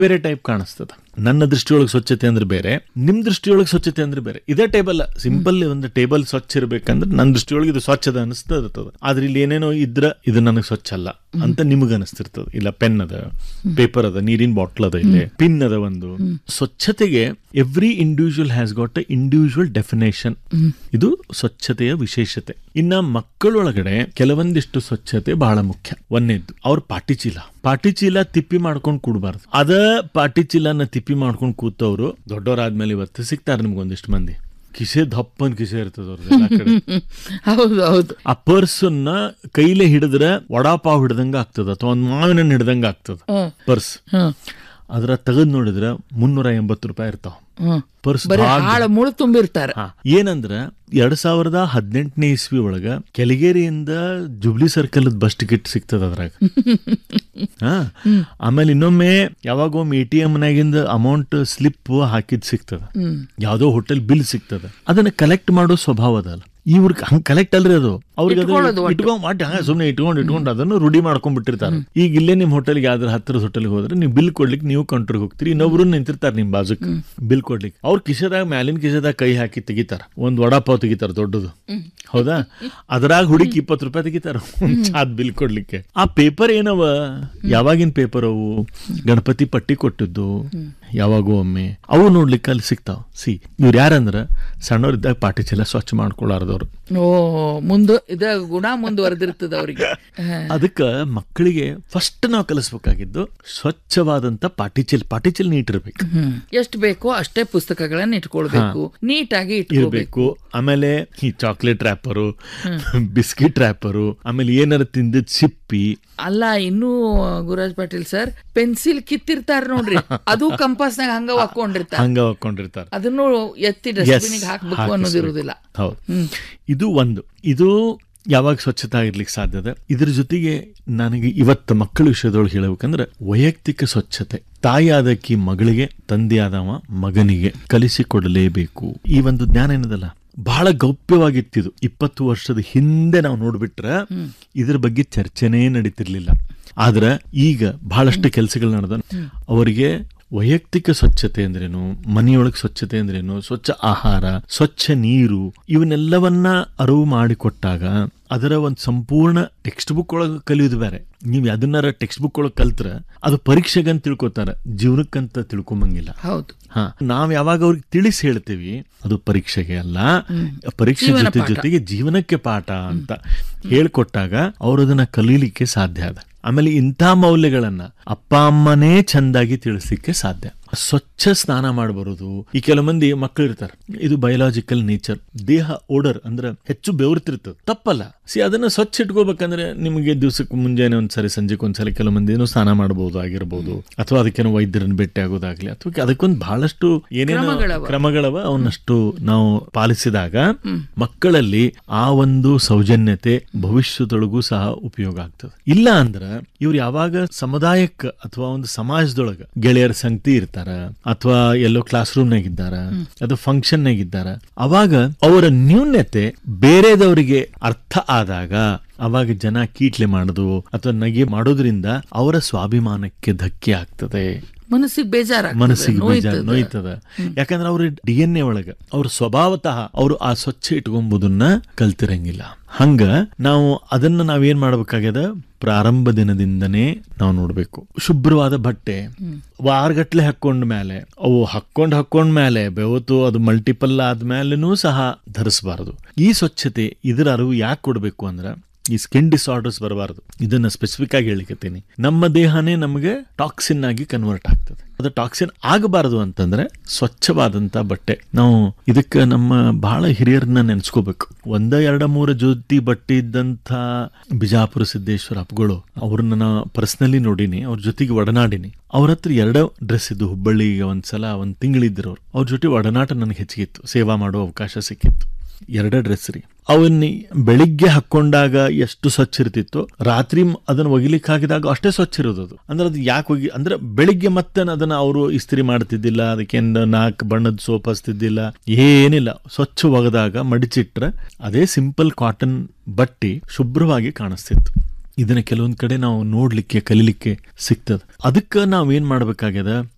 ಬೇರೆ ಟೈಪ್ ಕಾಣಿಸ್ತದ ನನ್ನ ದೃಷ್ಟಿಯೊಳಗೆ ಸ್ವಚ್ಛತೆ ಅಂದ್ರೆ ಬೇರೆ ನಿಮ್ ದೃಷ್ಟಿಯೊಳಗೆ ಸ್ವಚ್ಛತೆ ಅಂದ್ರೆ ಬೇರೆ ಇದೇ ಟೇಬಲ್ ಸಿಂಪಲ್ ಒಂದು ಟೇಬಲ್ ಸ್ವಚ್ಛ ಇರ್ಬೇಕಂದ್ರೆ ನನ್ನ ದೃಷ್ಟಿಯೊಳಗೆ ಇದು ಸ್ವಚ್ಛದ ಅನಿಸ್ತಾ ಇರ್ತದೆ ಆದ್ರೆ ಇಲ್ಲಿ ಏನೇನೋ ಇದ್ರ ಇದು ನನಗೆ ಸ್ವಚ್ಛ ಅಲ್ಲ ಅಂತ ನಿಮಗ ಅನಿಸ್ತಿರ್ತದೆ ಇಲ್ಲ ಪೆನ್ ಅದ ಪೇಪರ್ ಅದ ನೀರಿನ ಬಾಟ್ಲ್ ಅದ ಇಲ್ಲಿ ಪಿನ್ ಅದ ಒಂದು ಸ್ವಚ್ಛತೆಗೆ every individual has got a individual definition ಇದು ಸ್ವಚ್ಛತೆಯ ವಿಶೇಷತೆ ಇನ್ನ ಮಕ್ಕಳೊಳಗಡೆ ಕೆಲವೊಂದಿಷ್ಟು ಸ್ವಚ್ಛತೆ ಬಹಳ ಮುಖ್ಯ ಒಂದೇದ್ದು ಅವ್ರ ಪಾಟಿ ಚೀಲ ಪಾಟಿ ಚೀಲ ತಿಪ್ಪಿ ಮಾಡ್ಕೊಂಡು ಕೂಡಬಾರ್ದು ಅದ ಪಾಟಿ ಚೀಲನ ತಿಪ್ಪಿ ಮಾಡ್ಕೊಂಡು ಕೂತವ್ರು ದೊಡ್ಡವರಾದ್ಮೇಲೆ ಇವತ್ತು ಸಿಗ್ತಾರೆ ನಿಮ್ಗೊಂದಿಷ್ಟು ಮಂದಿ ಕಿಸೆ ದಪ್ಪನ್ ಕಿಸೆ ಇರ್ತದ ಅವ್ರದ್ದು ಎಲ್ಲಾ ಕಡೆ ಹೌದು ಹೌದು ಆ ಪರ್ಸನ್ನ ಕೈಲೇ ಹಿಡಿದ್ರೆ ವಡಾಪಾವ್ ಹಿಡ್ದಂಗ ಆಗ್ತದ ಅಥವಾ ಒಂದ್ ಮಾವಿನ ಹಣ್ಣು ಹಿಡ್ದಂಗ ಆಗ್ತದ ಹ್ಮ್. ಪರ್ಸ್ ಹ್ಮ್ ಅದ್ರ ತೆಗೆದ್ ನೋಡಿದ್ರೆ ಮುನ್ನೂರ ಎಂಬತ್ತು ರೂಪಾಯಿ ಇರ್ತಾವ ಹ್ಮ್ ಪರ್ಸ್ ಬರೀ ಹಾಳ ಮುಳು ತುಂಬಿರ್ತಾರ ಹಾ ಏನಂದ್ರ ಎರಡ್ ಸಾವಿರದ ಹದಿನೆಂಟನೇ ಇಸ್ವಿ ಒಳಗ ಕೆಳಗೇರಿಯಿಂದ ಜುಬ್ಲಿ ಸರ್ಕಲ್ ಬಸ್ ಟಿಕೆಟ್ ಸಿಗ್ತದ ಅದ್ರಾಗ ಹಾ ಆಮೇಲೆ ಇನ್ನೊಮ್ಮೆ ಯಾವಾಗ ಒಮ್ಮೆ ಎ ಟಿ ಎಂ ನಾಗಿಂದ ಅಮೌಂಟ್ ಸ್ಲಿಪ್ ಹಾಕಿದ್ ಸಿಗ್ತದ ಹ್ಮ್ ಯಾವ್ದೋ ಹೋಟೆಲ್ ಬಿಲ್ ಸಿಗ್ತದ ಅದನ್ನ ಕಲೆಕ್ಟ್ ಮಾಡೋ ಸ್ವಭಾವ ಅದಲ್ಲ ಇವ್ರಿಗೆ ಹಂಗ್ ಕಲೆಕ್ಟ್ ಅಲ್ರಿ ಅದು ಅವ್ರಿಗೆ ಇಟ್ಕೊಳ್ಳೋದು ಒಟ್ಟು. ಇಟ್ಕೊಂಡ್ ಮಾಡಿ ಹಂಗ ಸುಮ್ನೆ ಇಟ್ಕೊಂಡು ಇಟ್ಕೊಂಡು ಅದನ್ನು ರೂಢಿ ಮಾಡ್ಕೊಂಡ್ ಬಿಟ್ಟಿರ್ತಾರೆ ಈಗ ಇಲ್ಲೇ ನಿಮ್ ಹೋಟೆಲ್ಗೆ ಯಾವ್ದಾರ ಹತ್ತಿರದ ಹೋಟೆಲ್ಗೆ ಹೋದ್ರೆ ನೀವು ಬಿಲ್ ಕೊಡ್ಲಿಕ್ಕೆ ನೀವು ಕೌಂಟರ್ಗೆ ಹೋಗ್ತೀರಿ ಇನ್ನೊಬ್ರು ನಿಂತಿರ್ತಾರೆ ನಿಮ್ ಬಾಜುಕ್ ಬಿಲ್ ಕೊಡ್ಲಿಕ್ಕೆ ಅವ್ರ ಕಿಶೆದಾಗ ಮ್ಯಾಲಿನ ಕಿಶೆದಾಗ ಕೈ ಹಾಕಿ ತೆಗಿತಾರ ಒಂದ್ ವಡಾಪಾವ್ ತೆಗಿತಾರ ದೊಡ್ಡದು ಹೌದಾ ಅದ್ರಾಗ ಹುಡುಕಿ ಇಪ್ಪತ್ತು ರೂಪಾಯಿ ತೆಗಿತಾರ ಒಂದ್ ಚಾದ್ ಬಿಲ್ ಕೊಡ್ಲಿಕ್ಕೆ ಆ ಪೇಪರ್ ಏನವ ಯಾವಾಗಿನ ಪೇಪರ್ ಅವು ಗಣಪತಿ ಪಟ್ಟಿ ಕೊಟ್ಟಿದ್ದು ಯಾವಾಗೋ ಒಮ್ಮೆ ಅವು ನೋಡ್ಲಿಕ್ಕೆ ಅಲ್ಲಿ ಸಿಗ್ತಾವ ಸಿ ಇವ್ರು ಯಾರಂದ್ರ ಸಣ್ಣವ್ರಿದ್ದಾಗ ಪಾಟಿ ಚೀಲ ಸ್ವಚ್ಛ ಮಾಡ್ಕೊಳ್ಳಾರ್ದವ್ರು ಓ ಮುಂದೆ ಇದ ಗುಣ ಮುಂದುವರೆದಿರ್ತದ ಅವ್ರಿಗೆ ಹ. ಅದಕ್ಕ ಮಕ್ಕಳಿಗೆ ಫಸ್ಟ್ ನಾವು ಕಲಿಸ್ಬೇಕಾಗಿದ್ದು ಸ್ವಚ್ಛವಾದಂತ ಪಾಟಿ ಚೀಲ ಪಾಟಿ ಚೀಲ ನೀಟ್ ಇರ್ಬೇಕು ಹ್ಮ್ ಎಷ್ಟು ಬೇಕೋ ಅಷ್ಟೇ ಪುಸ್ತಕಗಳನ್ನ ಇಟ್ಕೊಳ್ಬೇಕು ನೀಟಾಗಿ ಇಟ್ಕೋಬೇಕು ಇರ್ಬೇಕು ಆಮೇಲೆ ಈ ಚಾಕ್ಲೇಟ್ ರ್ಯಾಪರು ಬಿಸ್ಕಿಟ್ ರ್ಯಾಪರು ಆಮೇಲೆ ಏನಾರ ತಿಂದಿದ್ ಸಿಪ್ಪಿ ಅಲ್ಲ ಇನ್ನೂ ಗುರುರಾಜ್ ಪಾಟೀಲ್ ಸರ್ ಪೆನ್ಸಿಲ್ ಕಿತ್ತಿರ್ತಾರ ನೋಡ್ರಿ ಅದು ಕಂಪಾಸ್ನಾಗ ಹಂಗ ಹಾಕೊಂಡಿರ್ತಾರ ಹಂಗ ಹಾಕೊಂಡಿರ್ತಾರ ಅದನ್ನು ಎತ್ತಿ ಡಸ್ಟ್ಬಿನ್ ಹಾಕ್ಬೇಕು ಅನ್ನೋದಿರುವುದಿಲ್ಲ ಹೌದು ಇದು ಒಂದು ಇದು ಯಾವಾಗ ಸ್ವಚ್ಛತೆ ಆಗಿರ್ಲಿಕ್ಕೆ ಸಾಧ್ಯದ ಇದ್ರ ಜೊತೆಗೆ ನನಗೆ ಇವತ್ತು ಮಕ್ಕಳ ವಿಷಯದೊಳಗೆ ಹೇಳಬೇಕಂದ್ರೆ ವೈಯಕ್ತಿಕ ಸ್ವಚ್ಛತೆ ತಾಯಿಯಾದಕ್ಕಿ ಮಗಳಿಗೆ ತಂದೆಯಾದವ ಮಗನಿಗೆ ಕಲಿಸಿಕೊಡಲೇಬೇಕು ಈ ಒಂದು ಜ್ಞಾನ ಏನದಲ್ಲ ಬಹಳ ಗೌಪ್ಯವಾಗಿತ್ತಿದು ಇಪ್ಪತ್ತು ವರ್ಷದ ಹಿಂದೆ ನಾವು ನೋಡ್ಬಿಟ್ರ ಇದ್ರ ಬಗ್ಗೆ ಚರ್ಚೆನೇ ನಡೀತಿರ್ಲಿಲ್ಲ ಆದ್ರ ಈಗ ಬಹಳಷ್ಟು ಕೆಲಸಗಳು ನಡೆದ ಅವರಿಗೆ ವೈಯಕ್ತಿಕ ಸ್ವಚ್ಛತೆ ಅಂದ್ರೇನು ಮನೆಯೊಳಗೆ ಸ್ವಚ್ಛತೆ ಅಂದ್ರೇನು ಸ್ವಚ್ಛ ಆಹಾರ ಸ್ವಚ್ಛ ನೀರು ಇವನ್ನೆಲ್ಲವನ್ನ ಅರಿವು ಮಾಡಿಕೊಟ್ಟಾಗ ಅದರ ಒಂದು ಸಂಪೂರ್ಣ ಟೆಕ್ಸ್ಟ್ ಬುಕ್ ಒಳಗೆ ಕಲಿಯೋದು ಬೇರೆ ನೀವು ಅದನ್ನಾರ ಟೆಕ್ಸ್ಟ್ ಬುಕ್ ಒಳಗೆ ಕಲ್ತ್ರ ಅದು ಪರೀಕ್ಷೆಗಂತ ತಿಳ್ಕೊತಾರ ಜೀವನಕ್ಕಂತ ತಿಳ್ಕೊಂಬಂಗಿಲ್ಲ ಹೌದು ಹಾ ನಾವ್ ಯಾವಾಗ ಅವ್ರಿಗೆ ತಿಳಿಸಿ ಹೇಳ್ತೀವಿ ಅದು ಪರೀಕ್ಷೆಗೆ ಅಲ್ಲ ಪರೀಕ್ಷೆ ಜೀವನ ಜೊತೆ ಪಾಠ. ಜೊತೆಗೆ ಜೀವನಕ್ಕೆ ಪಾಠ ಅಂತ ಹೇಳ್ಕೊಟ್ಟಾಗ ಅವ್ರು ಅದನ್ನ ಕಲೀಲಿಕ್ಕೆ ಸಾಧ್ಯ ಅದ ಆಮೇಲೆ ಇಂಥ ಮೌಲ್ಯಗಳನ್ನ ಅಪ್ಪ ಅಮ್ಮನೇ ಚಂದಾಗಿ ತಿಳಿಸ್ಲಿಕ್ಕೆ ಸಾಧ್ಯ ಸ್ವಚ್ಛ ಸ್ನಾನ ಮಾಡಬರುದು ಈ ಕೆಲವು ಮಂದಿ ಮಕ್ಕಳು ಇರ್ತಾರೆ ಇದು ಬಯೋಲಾಜಿಕಲ್ ನೇಚರ್ ದೇಹ ಓಡರ್ ಅಂದ್ರೆ ಹೆಚ್ಚು ಬೆವರ್ತಿರ್ತದೆ ತಪ್ಪಲ್ಲ ಸಿ ಅದನ್ನ ಸ್ವಚ್ಛ ಇಟ್ಕೋಬೇಕಂದ್ರೆ ನಿಮಗೆ ದಿವಸಕ್ಕೆ ಮುಂಜಾನೆ ಒಂದ್ಸರಿ ಸಂಜೆಗೆ ಒಂದ್ಸರಿ ಕೆಲವು ಮಂದಿ ಏನೋ ಸ್ನಾನ ಮಾಡಬಹುದು ಆಗಿರ್ಬೋದು ಅಥವಾ ಅದಕ್ಕೇನೋ ವೈದ್ಯರನ್ನ ಭೇಟಿ ಆಗೋದಾಗ್ಲಿ ಅಥವಾ ಅದಕ್ಕೊಂದು ಬಹಳಷ್ಟು ಏನೇನೋ ಕ್ರಮಗಳವ. ಕ್ರಮಗಳವ ಅವನ್ನಷ್ಟು ನಾವು ಪಾಲಿಸಿದಾಗ ಮಕ್ಕಳಲ್ಲಿ ಆ ಒಂದು ಸೌಜನ್ಯತೆ ಭವಿಷ್ಯದೊಳಗೂ ಸಹ ಉಪಯೋಗ ಆಗ್ತದೆ ಇಲ್ಲ ಅಂದ್ರ ಇವ್ರು ಯಾವಾಗ ಸಮುದಾಯಕ್ಕೆ ಅಥವಾ ಒಂದು ಸಮಾಜದೊಳಗ ಗೆಳೆಯರ ಸಂಗತಿ ಇರ್ತಾರ ಅಥವಾ ಎಲ್ಲೋ ಕ್ಲಾಸ್ ರೂಮ್ ನಾಗಿದ್ದಾರ ಅಥವಾ ಫಂಕ್ಷನ್ ನಾಗಿದ್ದಾರ ಅವಾಗ ಅವರ ನ್ಯೂನ್ಯತೆ ಬೇರೆದವರಿಗೆ ಅರ್ಥ ಆದಾಗ ಅವಾಗ ಜನ ಕೀಟ್ಲೆ ಮಾಡೋದು ಅಥವಾ ನಗೆ ಮಾಡೋದ್ರಿಂದ ಅವರ ಸ್ವಾಭಿಮಾನಕ್ಕೆ ಧಕ್ಕೆ ಆಗ್ತದೆ ಮನಸ್ಸಿಗೆ ಬೇಜಾರ ಮನಸ್ಸಿಗೆ ಬೇಜಾರು ನೋಯ್ತದ ಯಾಕಂದ್ರೆ ಅವ್ರ ಡಿ ಎನ್ ಎ ಒಳಗ ಅವ್ರ ಸ್ವಭಾವತಃ ಅವರು ಆ ಸ್ವಚ್ಛ ಇಟ್ಕೊಂಬುದನ್ನ ಕಲ್ತಿರಂಗಿಲ್ಲ ಹಂಗ ನಾವು ಅದನ್ನ ನಾವೇನ್ ಮಾಡ್ಬೇಕಾಗ್ಯದ ಪ್ರಾರಂಭ ದಿನದಿಂದನೇ ನಾವು ನೋಡ್ಬೇಕು ಶುಭ್ರವಾದ ಬಟ್ಟೆ ವಾರಗಟ್ಲೆ ಹಾಕೊಂಡ ಮೇಲೆ ಅವು ಹಾಕೊಂಡ್ ಹಾಕೊಂಡ್ ಮೇಲೆ ಬೆವತು ಅದು ಮಲ್ಟಿಪಲ್ ಆದ್ಮೇಲೆನೂ ಸಹ ಧರಿಸಬಾರದು ಈ ಸ್ವಚ್ಛತೆ ಇದರ ಅರಿವು ಯಾಕೆ ಕೊಡ್ಬೇಕು ಅಂದ್ರ ಈ ಸ್ಕಿನ್ ಡಿಸಾರ್ಡರ್ಸ್ ಬರಬಾರದು ಇದನ್ನ ಸ್ಪೆಸಿಫಿಕ್ ಆಗಿ ಹೇಳಿಕತ್ತೀನಿ ನಮ್ಮ ದೇಹನೇ ನಮಗೆ ಟಾಕ್ಸಿನ್ ಆಗಿ ಕನ್ವರ್ಟ್ ಆಗ್ತದೆ ಅದು ಟಾಕ್ಸಿನ್ ಆಗಬಾರದು ಅಂತಂದ್ರೆ ಸ್ವಚ್ಛವಾದಂತ ಬಟ್ಟೆ ನಾವು ಇದಕ್ಕೆ ನಮ್ಮ ಬಹಳ ಹಿರಿಯರನ್ನ ನೆನ್ಸ್ಕೋಬೇಕು ಒಂದ ಎರಡ ಮೂರ ಜೊತಿ ಬಟ್ಟೆ ಇದ್ದಂಥ ಬಿಜಾಪುರ ಸಿದ್ದೇಶ್ವರ ಅಪ್ಪಗಳು ಅವ್ರನ್ನ ನಾ ಪರ್ಸನಲಿ ನೋಡಿನಿ ಅವ್ರ ಜೊತೆಗೆ ಒಡನಾಡಿನಿ ಅವ್ರ ಹತ್ರ ಎರಡ ಡ್ರೆಸ್ ಇದ್ದು ಹುಬ್ಬಳ್ಳಿಗೆ ಒಂದ್ಸಲ ಒಂದ್ ತಿಂಗಳಿದ್ರು ಅವ್ರು ಅವ್ರ ಜೊತೆ ಒಡನಾಟ ನನಗೆ ಹೆಚ್ಚಿಗಿತ್ತು ಸೇವಾ ಮಾಡೋ ಅವಕಾಶ ಸಿಕ್ಕಿತ್ತು ಎರಡ ಡ್ರೆಸ್ ರೀ ಅವನ್ನ ಬೆಳಿಗ್ಗೆ ಹಾಕೊಂಡಾಗ ಎಷ್ಟು ಸ್ವಚ್ಛ ಇರ್ತಿತ್ತು ರಾತ್ರಿ ಮ್- ಅದನ್ನ ಒಗಿಲಿಕ್ಕೆ ಹಾಕಿದಾಗ ಅಷ್ಟೇ ಸ್ವಚ್ಛ ಇರೋದು ಅದು ಅಂದ್ರೆ ಅದು ಯಾಕೆ ಒಗಿ ಅಂದ್ರೆ ಬೆಳಿಗ್ಗೆ ಮತ್ತೆ ಅದನ್ನ ಅವರು ಇಸ್ತ್ರಿ ಮಾಡ್ತಿದ್ದಿಲ್ಲ ಅದಕ್ಕೇನು ನಾಲ್ಕು ಬಣ್ಣದ ಸೋಪ್ ಹಚ್ತಿದ್ದಿಲ್ಲ ಏನಿಲ್ಲ ಸ್ವಚ್ಛ ಒಗೆದಾಗ ಮಡಿಚಿಟ್ರೆ ಅದೇ ಸಿಂಪಲ್ ಕಾಟನ್ ಬಟ್ಟಿ ಶುಭ್ರವಾಗಿ ಕಾಣಿಸ್ತಿತ್ತು ಇದನ್ನ ಕೆಲವೊಂದ್ ಕಡೆ ನಾವು ನೋಡ್ಲಿಕ್ಕೆ ಕಲಿಲಿಕ್ಕೆ ಸಿಗ್ತದ ಅದಕ್ಕೆ ನಾವ್ ಏನ್ ಮಾಡ್ಬೇಕಾಗ್ಯದ